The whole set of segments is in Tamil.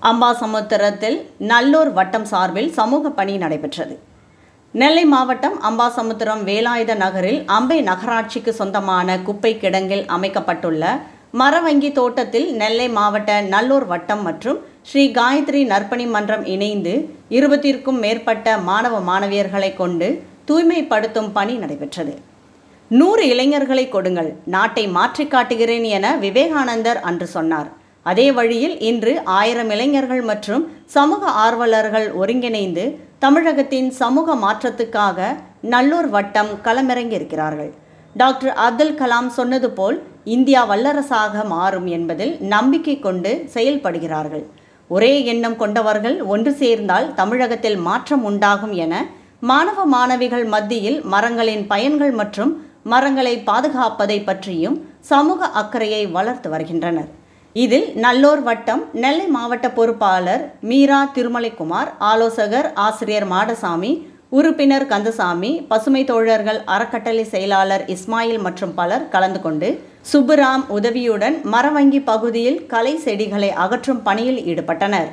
அம்பாசமுத்திரத்தில் நல்லூர் வட்டம் சார்பில் சமூக பணி நடைபெற்றது நெல்லை மாவட்டம் அம்பாசமுத்திரம் வேலாயுத நகரில் அம்பை நகராட்சிக்கு சொந்தமான குப்பை கிடங்கில் அமைக்கப்பட்டுள்ள மரவங்கி தோட்டத்தில் நெல்லை மாவட்ட நல்லூர் வட்டம் மற்றும் ஸ்ரீ காயத்ரி நற்பணி மன்றம் இணைந்து இருபத்திற்கும் மேற்பட்ட மாணவ மாணவியர்களை கொண்டு தூய்மைப்படுத்தும் பணி நடைபெற்றது நூறு இளைஞர்களை கொடுங்கள் நாட்டை மாற்றிக் காட்டுகிறேன் என விவேகானந்தர் அன்று சொன்னார் அதே வழியில் இன்று ஆயிரம் இளைஞர்கள் மற்றும் சமூக ஆர்வலர்கள் ஒருங்கிணைந்து தமிழகத்தின் சமூக மாற்றத்துக்காக நல்லூர் வட்டம் களமிறங்கியிருக்கிறார்கள் டாக்டர் அப்துல் கலாம் சொன்னது போல் இந்தியா வல்லரசாக மாறும் என்பதில் நம்பிக்கை கொண்டு செயல்படுகிறார்கள் ஒரே எண்ணம் கொண்டவர்கள் ஒன்று சேர்ந்தால் தமிழகத்தில் மாற்றம் உண்டாகும் என மாணவ மாணவிகள் மத்தியில் மரங்களின் பயன்கள் மற்றும் மரங்களை பாதுகாப்பதை பற்றியும் சமூக அக்கறையை வளர்த்து வருகின்றனர் இதில் நல்லூர் வட்டம் நெல்லை மாவட்ட பொறுப்பாளர் மீரா திருமலைக்குமார் ஆலோசகர் ஆசிரியர் மாடசாமி உறுப்பினர் கந்தசாமி பசுமை தோழர்கள் அறக்கட்டளை செயலாளர் இஸ்மாயில் மற்றும் பலர் கலந்து கொண்டு சுப்புராம் உதவியுடன் மரவங்கி பகுதியில் களை செடிகளை அகற்றும் பணியில் ஈடுபட்டனர்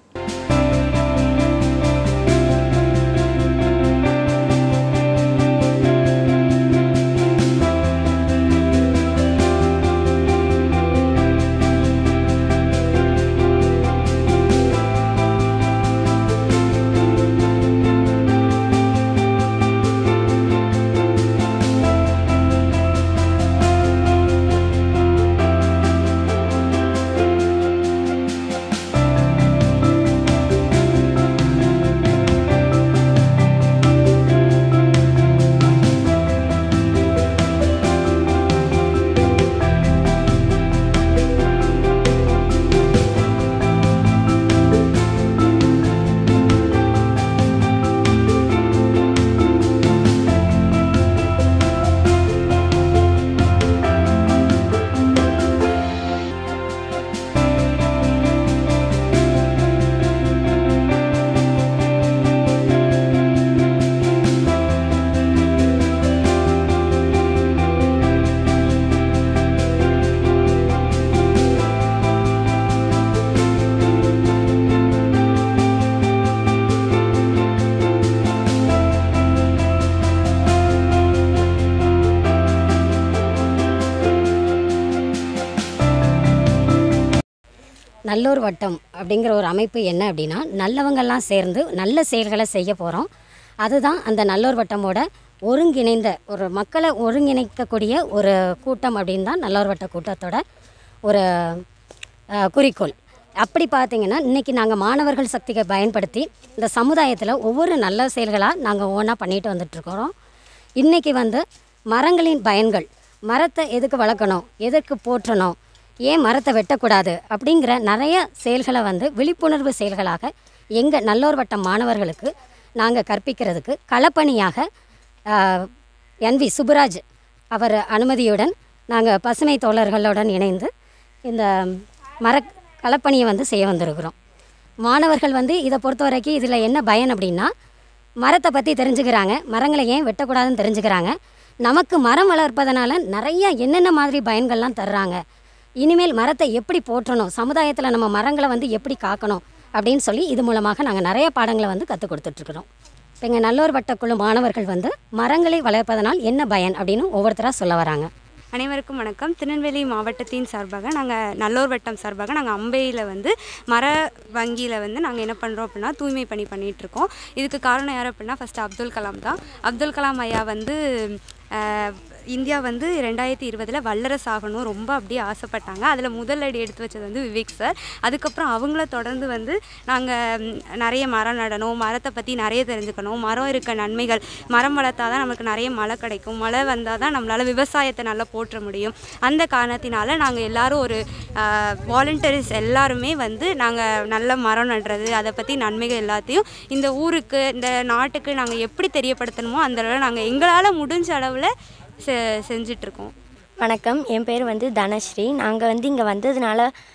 நல்லூர் வட்டம் அப்படிங்கிற ஒரு அமைப்பு என்ன அப்படின்னா நல்லவங்கெல்லாம் சேர்ந்து நல்ல செயல்களை செய்ய போகிறோம் அதுதான் அந்த நல்லூர் வட்டமோட ஒருங்கிணைந்த ஒரு மக்களை ஒருங்கிணைக்கக்கூடிய ஒரு கூட்டம் அப்படின்னு தான் நல்லூர் வட்ட கூட்டத்தோட ஒரு அஹ், குறிக்கோள் அப்படி பார்த்தீங்கன்னா இன்றைக்கி நாங்கள் மாணவர்கள் சக்தியை பயன்படுத்தி இந்த சமுதாயத்தில் ஒவ்வொரு நல்ல செயல்களாக நாங்கள் ஒவ்வொன்றா பண்ணிட்டு வந்துட்டுருக்குறோம் இன்றைக்கி வந்து மரங்களின் பயன்கள் மரத்தை எதுக்கு வளர்க்கணும் எதற்கு போற்றணும் ஏன் மரத்தை வெட்டக்கூடாது அப்படிங்கிற நிறைய செயல்களை வந்து விழிப்புணர்வு செயல்களாக எங்கள் நல்லோர் வட்டம் மாணவர்களுக்கு நாங்கள் கற்பிக்கிறதுக்கு களப்பணியாக என்வி சுப்புராஜ் அவர் அனுமதியுடன் நாங்கள் பசுமை தோழர்களுடன் இணைந்து இந்த மர களப்பணியை வந்து செய்ய வந்திருக்கிறோம் மாணவர்கள் வந்து இதை பொறுத்த வரைக்கும் இதில் என்ன பயன் அப்படின்னா மரத்தை பற்றி தெரிஞ்சுக்கிறாங்க மரங்களை ஏன் வெட்டக்கூடாதுன்னு தெரிஞ்சுக்கிறாங்க நமக்கு மரம் வளர்ப்பதனால நிறைய என்னென்ன மாதிரி பயன்கள்லாம் தர்றாங்க இனிமேல் மரத்தை எப்படி போற்றணும் சமுதாயத்தில் நம்ம மரங்களை வந்து எப்படி காக்கணும் அப்படின்னு சொல்லி இது மூலமாக நாங்கள் நிறைய பாடங்களை வந்து கற்றுக் கொடுத்துட்ருக்குறோம் இப்போ எங்கள் நல்லோர் வட்டக்குழு மாணவர்கள் வந்து மரங்களை வளர்ப்பதனால் என்ன பயன் அப்படின்னு ஒவ்வொருத்தராக சொல்ல வராங்க அனைவருக்கும் வணக்கம் திருநெல்வேலி மாவட்டத்தின் சார்பாக நாங்கள் நல்லூர் வட்டம் சார்பாக நாங்கள் அம்பையில் வந்து மர வங்கியில் வந்து நாங்கள் என்ன பண்ணுறோம் அப்படின்னா தூய்மை பணி பண்ணிகிட்ருக்கோம் இதுக்கு காரணம் யார் அப்படின்னா ஃபஸ்ட்டு அப்துல் கலாம் தான் அப்துல் கலாம் ஐயா வந்து அஹ், இந்தியா வந்து ரெண்டாயிரத்தி இருபதில் வல்லரசு ஆகணும் ரொம்ப அப்படியே ஆசைப்பட்டாங்க அதில் முதல் அடி எடுத்து வச்சது வந்து விவேக் சார் அதுக்கப்புறம் அவங்கள தொடர்ந்து வந்து நாங்கள் நிறைய மரம் நடணும் மரத்தை பற்றி நிறைய தெரிஞ்சுக்கணும் மரம் இருக்க நன்மைகள் மரம் வளர்த்தா தான் நமக்கு நிறைய மழை கிடைக்கும் மழை வந்தால் தான் நம்மளால் விவசாயத்தை நல்லா போற்ற முடியும் அந்த காரணத்தினால நாங்கள் எல்லாரும் ஒரு வாலண்டியர்ஸ் எல்லாருமே வந்து நாங்கள் நல்ல மரம் நடுறது அதை பற்றி நன்மைகள் எல்லாத்தையும் இந்த ஊருக்கு இந்த நாட்டுக்கு நாங்கள் எப்படி தெரியப்படுத்தணுமோ அந்த அளவில் நாங்கள் எங்களால் முடிஞ்ச அளவில் செ செஞ்சிட்ருக்கோம் வணக்கம் என் பேர் வந்து தனஸ்ரீ நாங்கள் வந்து இங்கே வந்ததுனால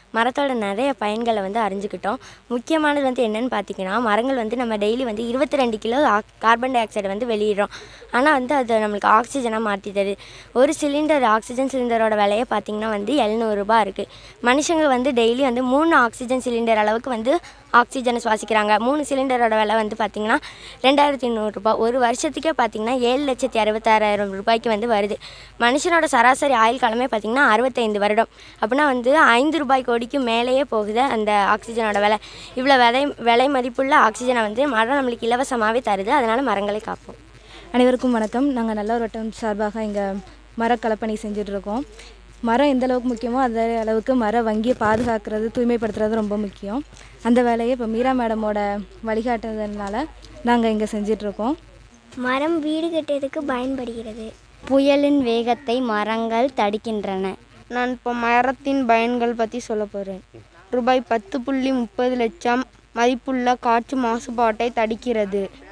மரத்தோட நிறைய பயன்களை வந்து அறிஞ்சுக்கிட்டோம் முக்கியமானது வந்து என்னன்னு பார்த்தீங்கன்னா மரங்கள் வந்து நம்ம டெய்லி வந்து இருபத்தி ரெண்டு கிலோ கார்பன் டை ஆக்சைடை வந்து வெளியிடுறோம் ஆனால் வந்து அது நம்மளுக்கு ஆக்சிஜனாக மாற்றி தருது ஒரு சிலிண்டர் ஆக்சிஜன் சிலிண்டரோட விலையை பார்த்தீங்கன்னா வந்து எழுநூறுபா இருக்குது மனுஷங்க வந்து டெய்லி வந்து மூணு ஆக்சிஜன் சிலிண்டர் அளவுக்கு வந்து ஆக்சிஜனை சுவாசிக்கிறாங்க மூணு சிலிண்டரோட விலை வந்து பார்த்திங்கன்னா ரெண்டாயிரத்தி நூறுரூபா ஒரு வருஷத்துக்கே பார்த்திங்கன்னா ஏழு லட்சத்தி அறுபத்தாறாயிரம் ரூபாய்க்கு வந்து வருது மனுஷனோட சராசரி ஆயுள் காலமே பார்த்திங்கன்னா அறுபத்தைந்து வருடம் அப்படின்னா வந்து ஐந்து ரூபாய் கோடிக்கு மேலேயே போகுது அந்த ஆக்சிஜனோட விலை இவ்வளோ விலை விலை மதிப்புள்ள ஆக்சிஜனை வந்து மரம் நம்மளுக்கு இலவசமாகவே தருது அதனால் மரங்களை காப்போம் அனைவருக்கும் வணக்கம் நாங்கள் நல்ல வட்டம் சார்பாக இங்கே மரக்கலப்பணி செஞ்சிட்ருக்கோம் மரம் எந்த அளவுக்கு முக்கியமோ அந்த அளவுக்கு மர வங்கியை பாதுகாக்கிறது தூய்மைப்படுத்துறது ரொம்ப முக்கியம் அந்த வேலையை இப்போ மீரா மேடமோட வழிகாட்டுறதுனால நாங்கள் இங்கே செஞ்சிட்ருக்கோம் மரம் வீடு கட்டுறதுக்கு பயன்படுகிறது புயலின் வேகத்தை மரங்கள் தடுக்கின்றன நான் இப்போ மரத்தின் பயன்கள் பற்றி சொல்ல போகிறேன் ரூபாய் பத்து புள்ளி முப்பது லட்சம் மதிப்புள்ள காற்று மாசுபாட்டை தடுக்கிறது